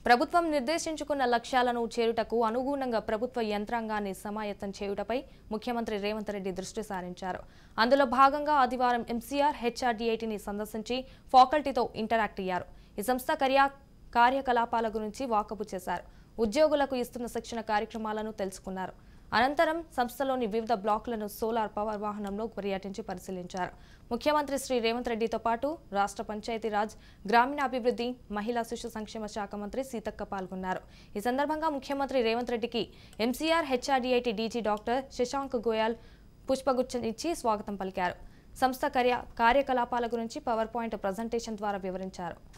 ప్రభుత్వం నిర్దేశించుకున్న లక్ష్యాలను చేరుటకు అనుగుణంగా ప్రభుత్వ యంత్రాంగాన్ని సమాయత్తం చేయుటపై ముఖ్యమంత్రి రేవంత్ రెడ్డి దృష్టి సారించారు అందులో భాగంగా ఆదివారం ఎంసీఆర్ హెచ్ఆర్డీఐటీని సందర్శించి ఫ్యాకల్టీతో ఇంటరాక్ట్ అయ్యారు ఈ సంస్థ కార్య కార్యకలాపాల గురించి వాకపు చేశారు ఉద్యోగులకు ఇస్తున్న శిక్షణ కార్యక్రమాలను తెలుసుకున్నారు అనంతరం సంస్థలోని వివిధ బ్లాకులను సోలార్ పవర్ వాహనంలో పర్యటించి పరిశీలించారు ముఖ్యమంత్రి శ్రీ రేవంత్ రెడ్డితో పాటు రాష్ట్ర పంచాయతీరాజ్ గ్రామీణాభివృద్ధి మహిళా శిశు సంక్షేమ శాఖ మంత్రి సీతక్క పాల్గొన్నారు ఈ సందర్భంగా ముఖ్యమంత్రి రేవంత్ రెడ్డికి MCR HRDIT DG doctor Shashank Goyal పుష్పగుచ్చం ఇచ్చి స్వాగతం పలికారు సంస్థ కార్య కార్యకలాపాల గురించి పవర్ పాయింట్ ప్రజెంటేషన్ ద్వారా వివరించారు